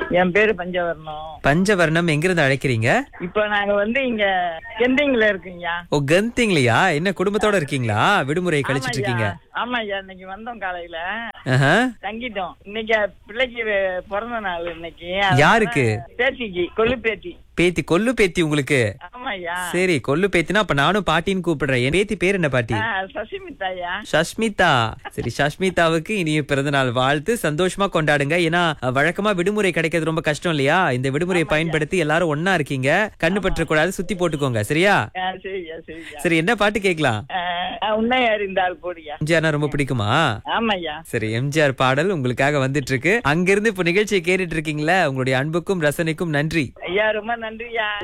என் பேரு பஞ்சவர்ணம் பஞ்சவர்ணம் எங்கிருந்து அழைக்கிறீங்க இப்ப நாங்க வந்து இங்க கெண்டிங்ல இருக்கீங்க ஓ கந்திங்லையா என்ன குடும்பத்தோட இருக்கீங்களா விடுமுறை கழிச்சிட்டு இருக்கீங்க ஆமா ஐயா இன்னைக்கு வந்தோம் காலையில ஆஹா. தங்கிட்டோம் இன்னைக்கு பிள்ளைக்கு வே- பிறந்த நாள் இன்னைக்கு அதனால யாருக்கு? பேத்திக்கு கொள்ளு பேத்தி பேத்தி கொல்லு பேத்தி உங்களுக்கு ஆமா ஐயா சரி கொல்லு பேத்தினா அப்ப நானும் பாட்டின்னு கூப்பிடுறேன் என் பேத்தி பேர் என்ன பாட்டி ஆ, சசிமித்தா ஐயா சஷ்மிதா சரி சஷ்மிதாவுக்கு இனிய பிறந்த நாள் வாழ்த்து சந்தோஷமா கொண்டாடுங்க ஏன்னா அஹ், வழக்கமா விடுமுறை கிடைக்கிறது ரொம்ப கஷ்டம் இல்லையா இந்த விடுமுறையை பயன்படுத்தி எல்லாரும் ஒன்னா இருக்கீங்க கண்ணு பற்ற கூடாது சுத்தி போட்டுக்கோங்க சரியா ஆ, சரியா சரியா சரி என்ன பாட்டு கேட்கலாம் ஆ, உன்னை அறிந்தால் போடியா எம்ஜிஆர்னா ரொம்ப பிடிக்குமா ஆமா ஐயா சரி எம்ஜிஆர் பாடல் உங்களுக்காக வந்துட்டு இருக்கு அங்கிருந்து இப்ப நிகழ்ச்சியை கேட்டுட்டு இருக்கீங்களா உங்களுடைய அன்புக்கும் ரசனைக்கும் நன்றி ஐயா ரொம்ப நன்றியா